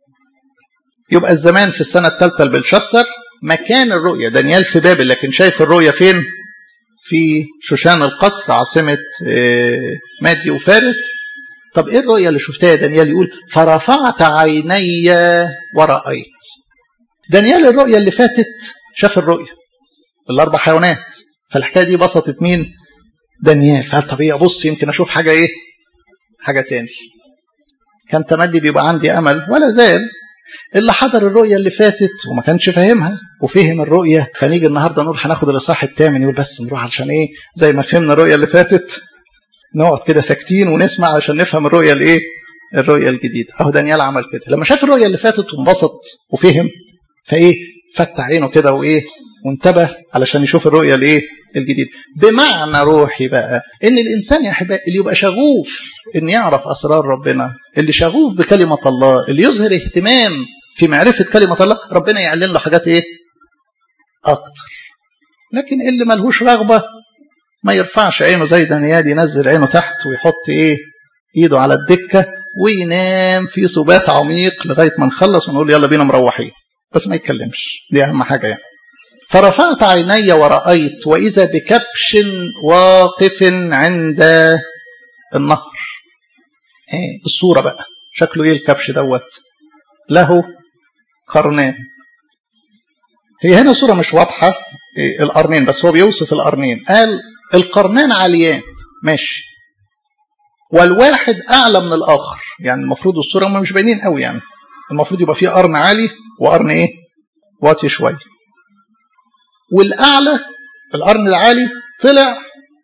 يبقى الزمان في السنة الثالثة لبلشسر مكان الرؤية دانيال في بابل لكن شايف الرؤية فين في شوشان القصر عاصمة مادي وفارس طب ايه الرؤية اللي شفتها يا دانيال يقول فرفعت عيني ورأيت دانيال الرؤية اللي فاتت شاف الرؤية الأربع حيوانات فالحكاية دي بسطت مين دانيال فقال طب ايه ابص يمكن اشوف حاجة ايه حاجة تاني كان تملي بيبقى عندي امل ولا زال اللي حضر الرؤية اللي فاتت وما كانش فاهمها وفهم الرؤية فنيجي النهاردة نقول هناخد الإصحاح الثامن يقول بس نروح علشان إيه زي ما فهمنا الرؤية اللي فاتت نقعد كده ساكتين ونسمع عشان نفهم الرؤية الإيه الرؤية الجديدة أهو دانيال عمل كده لما شاف الرؤية اللي فاتت وانبسط وفهم فإيه فتح عينه كده وإيه وانتبه علشان يشوف الرؤية الإيه الجديد بمعنى روحي بقى ان الانسان يا احبائي اللي يبقى شغوف ان يعرف اسرار ربنا اللي شغوف بكلمه الله اللي يظهر اهتمام في معرفه كلمه الله ربنا يعلن له حاجات ايه اكتر لكن اللي ملهوش رغبه ما يرفعش عينه زي دانيال ينزل عينه تحت ويحط ايه ايده على الدكه وينام في سبات عميق لغايه ما نخلص ونقول يلا بينا مروحين بس ما يتكلمش دي اهم حاجه يعني فرفعت عيني ورأيت وإذا بكبش واقف عند النهر ايه الصورة بقى شكله ايه الكبش دوت له قرنان هي هنا صورة مش واضحة إيه القرنين بس هو بيوصف القرنين قال القرنان عاليان ماشي والواحد أعلى من الآخر يعني المفروض الصورة هم مش باينين قوي يعني المفروض يبقى فيه قرن عالي وقرن ايه واطي شويه والأعلى القرن العالي طلع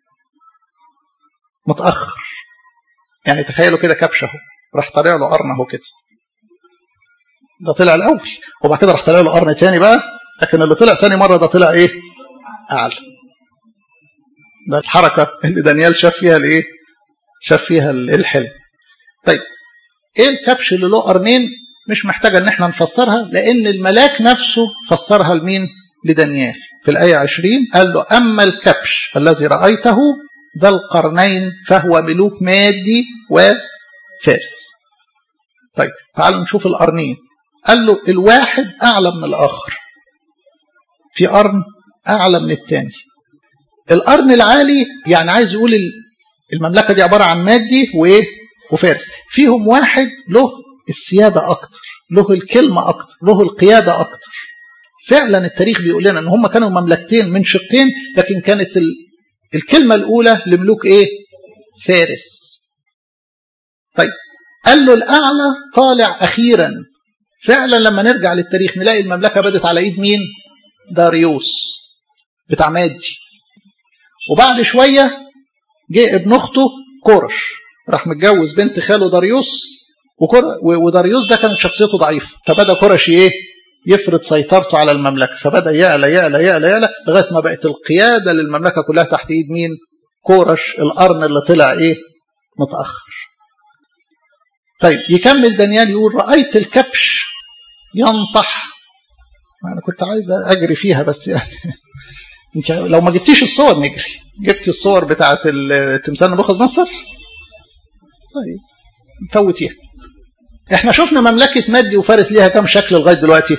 متأخر يعني تخيلوا كده كبش اهو راح طالع له قرن اهو كده ده طلع الأول وبعد كده راح طالع له قرن تاني بقى لكن اللي طلع تاني مرة ده طلع ايه اعلى ده الحركة اللي دانيال شاف فيها الايه شاف فيها الحلم طيب ايه الكبش اللي له قرنين مش محتاجة ان احنا نفسرها لان الملاك نفسه فسرها لمين لدانيال في الآية 20 قال له أما الكبش الذي رأيته ذا القرنين فهو ملوك مادي وفارس طيب تعالوا نشوف القرنين قال له الواحد أعلى من الآخر في قرن أعلى من الثاني القرن العالي يعني عايز يقول المملكة دي عبارة عن مادي وإيه وفارس فيهم واحد له السيادة أكتر له الكلمة أكتر له القيادة أكتر فعلا التاريخ بيقول لنا ان هم كانوا مملكتين من شقين لكن كانت ال... الكلمه الاولى لملوك ايه فارس طيب قال له الاعلى طالع اخيرا فعلا لما نرجع للتاريخ نلاقي المملكه بدت على ايد مين داريوس بتاع مادي وبعد شويه جه ابن اخته كورش راح متجوز بنت خاله داريوس وكور... وداريوس ده كانت شخصيته ضعيفه فبدا كورش ايه يفرض سيطرته على المملكة فبدأ يعلى يعلى يعلى يعلى لغاية ما بقت القيادة للمملكة كلها تحت إيد مين كورش القرن اللي طلع إيه متأخر طيب يكمل دانيال يقول رأيت الكبش ينطح أنا كنت عايز أجري فيها بس يعني انت لو ما جبتيش الصور نجري جبت الصور بتاعت التمثال نبوخذ نصر طيب فوتيها احنا شفنا مملكة مادي وفارس ليها كم شكل لغاية دلوقتي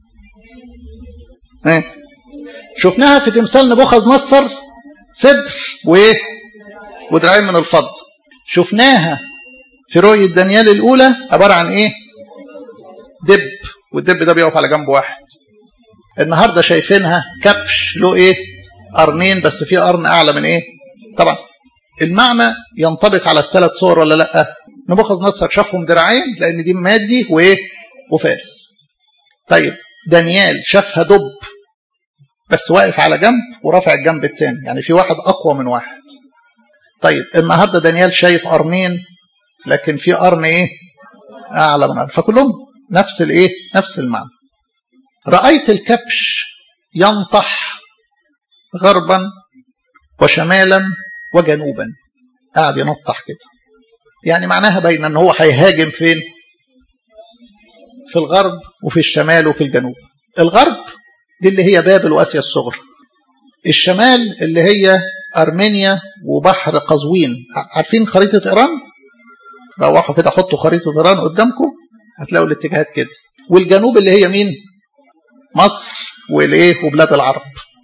ايه شفناها في تمثال نبوخذ نصر صدر وايه ودراعين من الفضة شفناها في رؤية دانيال الأولى عبارة عن ايه دب والدب ده بيقف على جنب واحد النهارده شايفينها كبش له ايه قرنين بس في قرن اعلى من ايه طبعا المعنى ينطبق على الثلاث صور ولا لا نبوخذ نصر شافهم دراعين لان دي مادي وايه وفارس طيب دانيال شافها دب بس واقف على جنب ورافع الجنب الثاني يعني في واحد اقوى من واحد طيب النهارده دانيال شايف قرنين لكن في قرن ايه اعلى من قرن فكلهم نفس الايه نفس المعنى رايت الكبش ينطح غربا وشمالا وجنوبا قاعد ينطح كده يعني معناها باين ان هو هيهاجم فين في الغرب وفي الشمال وفي الجنوب الغرب دي اللي هي بابل واسيا الصغرى الشمال اللي هي ارمينيا وبحر قزوين عارفين خريطه ايران روحوا كده حطوا خريطه ايران قدامكم هتلاقوا الاتجاهات كده والجنوب اللي هي مين مصر والايه وبلاد العرب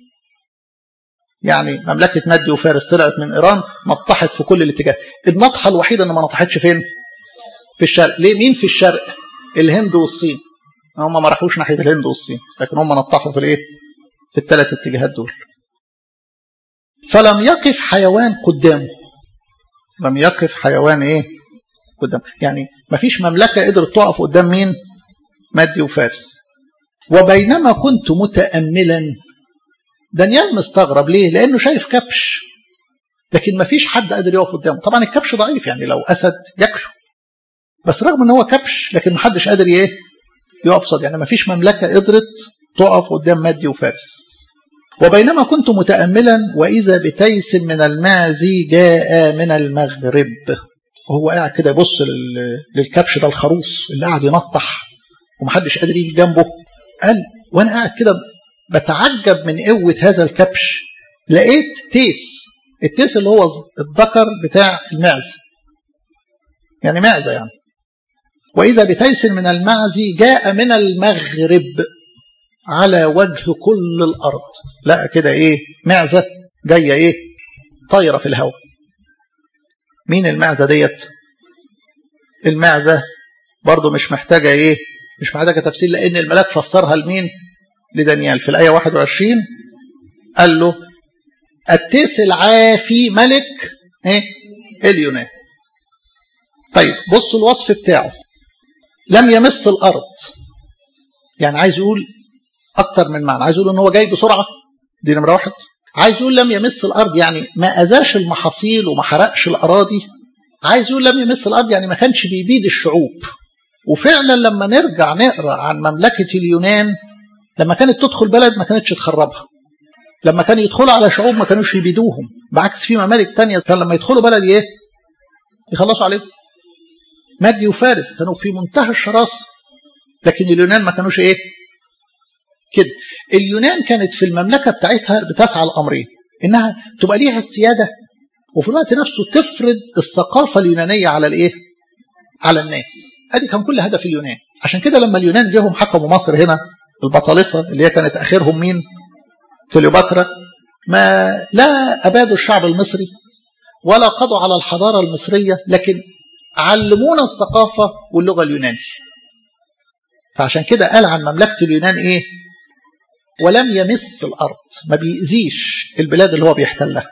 يعني مملكة مادي وفارس طلعت من إيران نطحت في كل الاتجاهات النطحة الوحيدة اللي ما نطحتش فين في الشرق ليه مين في الشرق الهند والصين هم ما راحوش ناحية الهند والصين لكن هم نطحوا في الايه في الثلاث اتجاهات دول فلم يقف حيوان قدامه لم يقف حيوان ايه قدام يعني ما فيش مملكة قدرت تقف قدام مين مادي وفارس وبينما كنت متأملا دانيال مستغرب ليه لانه شايف كبش لكن ما فيش حد قادر يقف قدامه طبعا الكبش ضعيف يعني لو اسد ياكله بس رغم ان هو كبش لكن ما حدش قادر ايه يقف صد يعني ما فيش مملكه قدرت تقف قدام مادي وفارس وبينما كنت متاملا واذا بتيس من المعزي جاء من المغرب وهو قاعد كده يبص للكبش ده الخروف اللي قاعد ينطح ومحدش قادر يجي جنبه قال وانا قاعد كده بتعجب من قوة هذا الكبش لقيت تيس التيس اللي هو الذكر بتاع المعزة يعني معزة يعني وإذا بتيس من المعزي جاء من المغرب على وجه كل الأرض لا كده إيه معزة جاية إيه طايرة في الهواء مين المعزة ديت المعزة برضو مش محتاجة إيه مش محتاجة تفسير لأن الملاك فسرها لمين لدانيال في الآية 21 قال له التيس العافي ملك ايه اليونان طيب بصوا الوصف بتاعه لم يمس الأرض يعني عايز يقول أكتر من معنى عايز يقول إن هو جاي بسرعة دي نمرة واحد عايز يقول لم يمس الأرض يعني ما أذاش المحاصيل وما حرقش الأراضي عايز يقول لم يمس الأرض يعني ما كانش بيبيد الشعوب وفعلا لما نرجع نقرأ عن مملكة اليونان لما كانت تدخل بلد ما كانتش تخربها لما كانوا يدخلوا على شعوب ما كانوش يبيدوهم بعكس في ممالك تانية كان لما يدخلوا بلد ايه يخلصوا عليهم مادي وفارس كانوا في منتهى الشراسة لكن اليونان ما كانوش ايه كده اليونان كانت في المملكة بتاعتها بتسعى الأمرين إنها تبقى ليها السيادة وفي الوقت نفسه تفرض الثقافة اليونانية على الإيه؟ على الناس ادي كان كل هدف اليونان عشان كده لما اليونان جيهم حكموا مصر هنا البطالسة اللي هي كانت آخرهم مين كليوباترا ما لا أبادوا الشعب المصري ولا قضوا على الحضارة المصرية لكن علمونا الثقافة واللغة اليونانية فعشان كده قال عن مملكة اليونان إيه ولم يمس الأرض ما بيأذيش البلاد اللي هو بيحتلها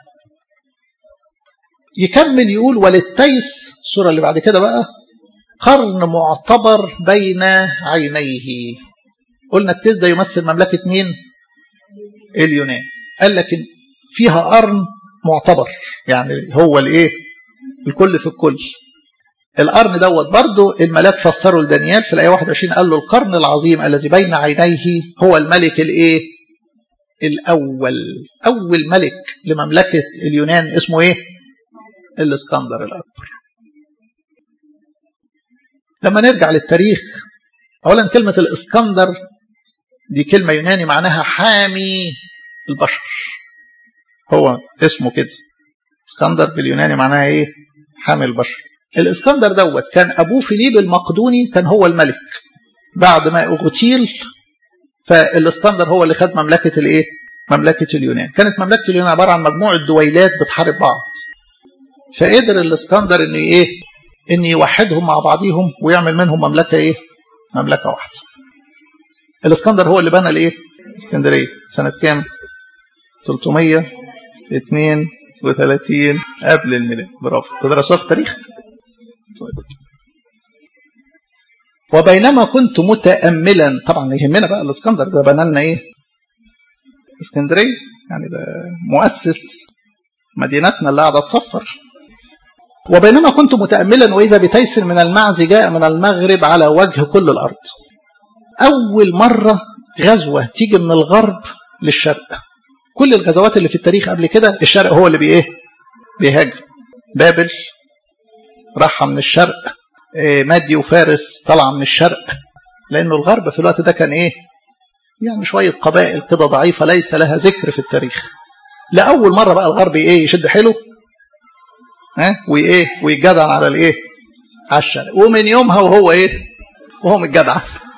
يكمل يقول وللتيس السورة اللي بعد كده بقى قرن معتبر بين عينيه قلنا التيس ده يمثل مملكة مين اليونان قال لك فيها قرن معتبر يعني هو الايه الكل في الكل القرن دوت برضه الملاك فسره لدانيال في الايه 21 قال له القرن العظيم الذي بين عينيه هو الملك الايه الاول اول ملك لمملكه اليونان اسمه ايه الاسكندر الاكبر لما نرجع للتاريخ اولا كلمه الاسكندر دي كلمه يوناني معناها حامي البشر هو اسمه كده اسكندر باليوناني معناها ايه حامي البشر الاسكندر دوت كان ابوه فيليب المقدوني كان هو الملك بعد ما اغتيل فالاسكندر هو اللي خد مملكه الايه مملكه اليونان كانت مملكه اليونان عباره عن مجموعه دويلات بتحارب بعض فقدر الاسكندر انه ايه ان يوحدهم مع بعضهم ويعمل منهم مملكه ايه مملكه واحده الاسكندر هو اللي بنى الايه اسكندريه سنه كام 332 قبل الميلاد برافو تدرسوها في التاريخ وبينما كنت متأملا طبعا يهمنا بقى الاسكندر ده بنى لنا ايه اسكندريه يعني ده مؤسس مدينتنا اللي قاعده تصفر وبينما كنت متأملا وإذا بتيس من المعز جاء من المغرب على وجه كل الأرض أول مرة غزوة تيجي من الغرب للشرق كل الغزوات اللي في التاريخ قبل كده الشرق هو اللي بإيه بيهاجم بابل راحة من الشرق مادي وفارس طالعة من الشرق لأنه الغرب في الوقت ده كان إيه يعني شوية قبائل كده ضعيفة ليس لها ذكر في التاريخ لأول مرة بقى الغرب إيه يشد حيله ها وايه ويجدع على الايه على الشرق ومن يومها وهو ايه وهو متجدع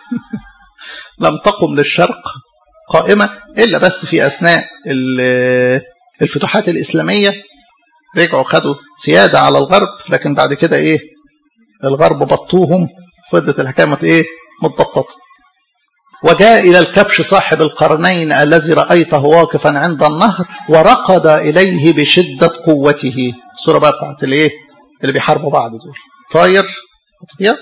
لم تقم للشرق قائمة إلا بس في أثناء الفتوحات الإسلامية رجعوا خدوا سيادة على الغرب لكن بعد كده إيه الغرب بطوهم فضلت الحكاية إيه متبططة وجاء إلى الكبش صاحب القرنين الذي رأيته واقفا عند النهر ورقد إليه بشدة قوته الصورة بقى بتاعت الإيه اللي بيحاربوا بعض دول طاير خطية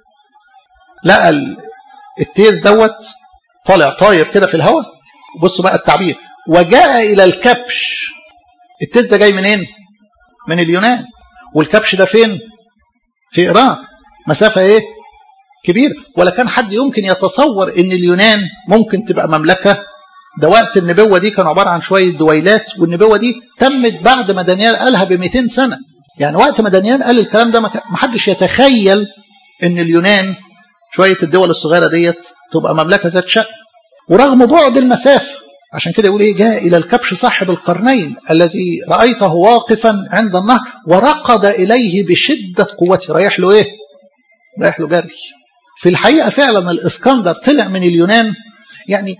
لقى التيز دوت طالع طاير كده في الهواء بصوا بقى التعبير وجاء إلى الكبش التيز ده جاي منين من اليونان والكبش ده فين في إيران مسافة إيه كبير ولا كان حد يمكن يتصور ان اليونان ممكن تبقى مملكة ده وقت النبوة دي كانوا عبارة عن شوية دويلات والنبوة دي تمت بعد ما دانيال قالها ب 200 سنة يعني وقت ما دانيال قال الكلام ده ما حدش يتخيل ان اليونان شوية الدول الصغيرة ديت تبقى مملكة ذات شأن ورغم بعد المسافة عشان كده يقول ايه جاء الى الكبش صاحب القرنين الذي رأيته واقفا عند النهر ورقد اليه بشدة قوته رايح له ايه رايح له جري في الحقيقة فعلا الإسكندر طلع من اليونان يعني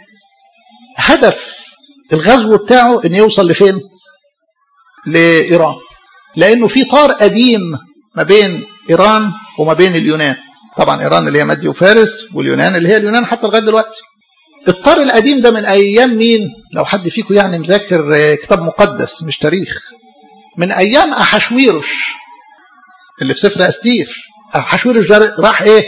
هدف الغزو بتاعه أن يوصل لفين لإيران لأنه في طار قديم ما بين إيران وما بين اليونان طبعا إيران اللي هي مادي وفارس واليونان اللي هي اليونان حتى لغاية دلوقتي الطار القديم ده من أيام مين لو حد فيكم يعني مذاكر كتاب مقدس مش تاريخ من أيام أحشويرش اللي في سفر أستير أحشويرش ده راح إيه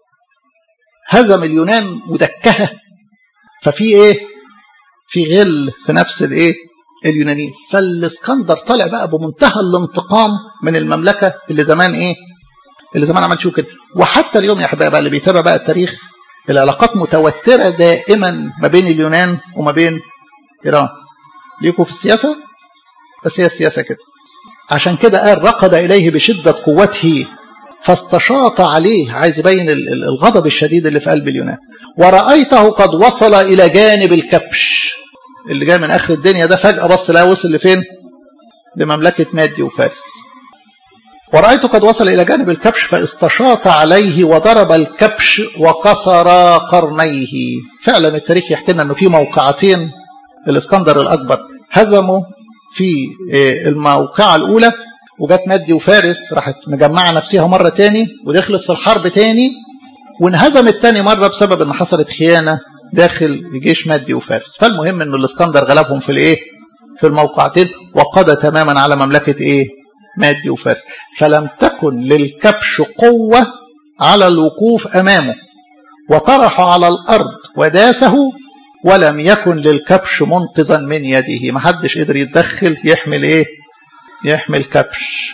هزم اليونان ودكها ففي ايه في غل في نفس الايه اليونانيين فالاسكندر طلع بقى بمنتهى الانتقام من المملكه اللي زمان ايه اللي زمان عمل شو كده وحتى اليوم يا احبائي بقى اللي بيتابع بقى التاريخ العلاقات متوترة دائما ما بين اليونان وما بين إيران ليكوا في السياسة بس هي السياسة كده عشان كده قال رقد إليه بشدة قوته فاستشاط عليه عايز يبين الغضب الشديد اللي في قلب اليونان ورأيته قد وصل إلى جانب الكبش اللي جاي من آخر الدنيا ده فجأة بص لا وصل لفين لمملكة مادي وفارس ورأيته قد وصل إلى جانب الكبش فاستشاط عليه وضرب الكبش وكسر قرنيه فعلا التاريخ يحكي لنا أنه في موقعتين الإسكندر الأكبر هزموا في الموقعة الأولى وجت مادي وفارس راحت مجمعة نفسها مرة تاني ودخلت في الحرب تاني وانهزمت تاني مرة بسبب ان حصلت خيانة داخل جيش مادي وفارس فالمهم ان الاسكندر غلبهم في الايه في الموقعتين وقضى تماما على مملكة ايه مادي وفارس فلم تكن للكبش قوة على الوقوف امامه وطرح على الارض وداسه ولم يكن للكبش منقذا من يده ما حدش قدر يتدخل يحمل ايه يحمل كبش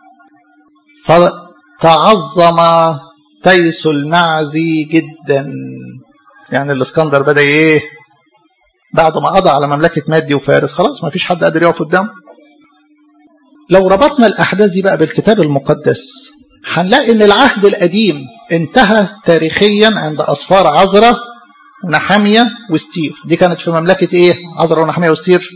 فتعظم تيس المعزي جدا يعني الاسكندر بدا ايه بعد ما قضى على مملكه مادي وفارس خلاص ما فيش حد قادر يقف قدامه لو ربطنا الاحداث دي بقى بالكتاب المقدس هنلاقي ان العهد القديم انتهى تاريخيا عند اسفار عزرا ونحاميه وستير دي كانت في مملكه ايه عزرا ونحاميه وستير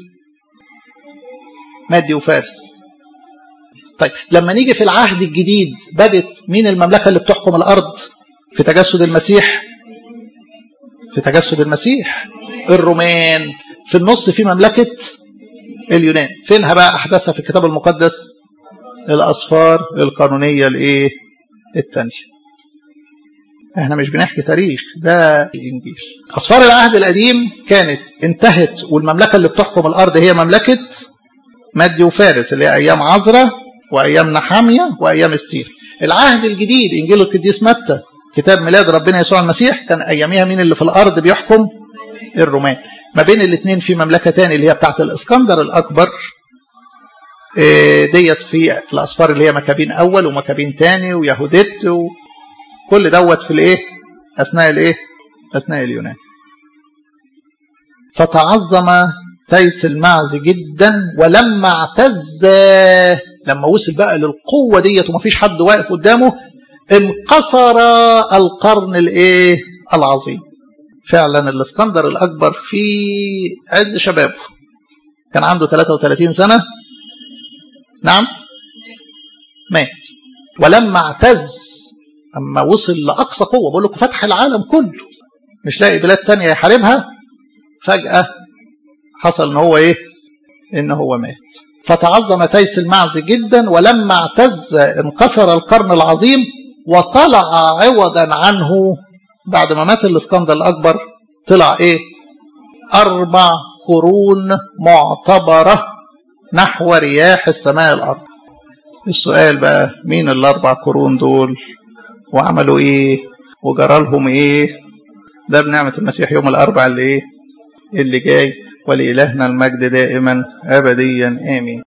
مادي وفارس طيب لما نيجي في العهد الجديد بدت مين المملكة اللي بتحكم الأرض في تجسد المسيح في تجسد المسيح الرومان في النص في مملكة اليونان فينها بقى أحداثها في الكتاب المقدس الأصفار القانونية الإيه التانية احنا مش بنحكي تاريخ ده الإنجيل أصفار العهد القديم كانت انتهت والمملكة اللي بتحكم الأرض هي مملكة مادي وفارس اللي هي أيام عزرا وأيام نحامية وأيام استير العهد الجديد إنجيل القديس متى كتاب ميلاد ربنا يسوع المسيح كان أياميها مين اللي في الأرض بيحكم الرومان ما بين الاثنين في مملكة تاني اللي هي بتاعت الإسكندر الأكبر ديت في الأسفار اللي هي مكابين أول ومكابين تاني ويهودت وكل دوت في الإيه أثناء الإيه أثناء اليونان فتعظم تيس المعز جدا ولما اعتز لما وصل بقى للقوة ديت ومفيش حد واقف قدامه انقصر القرن الايه العظيم فعلا الاسكندر الاكبر في عز شبابه كان عنده 33 سنة نعم مات ولما اعتز اما وصل لاقصى قوة بقول لكم فتح العالم كله مش لاقي بلاد تانية يحاربها فجأة حصل ان هو ايه ان هو مات فتعظم تيس المعز جدا ولما اعتز انكسر القرن العظيم وطلع عوضا عنه بعد ما مات الاسكندر الاكبر طلع ايه اربع قرون معتبره نحو رياح السماء الارض السؤال بقى مين الاربع قرون دول وعملوا ايه وجرى لهم ايه ده بنعمه المسيح يوم الاربع اللي ايه اللي جاي ولإلهنا المجد دائما أبديا آمين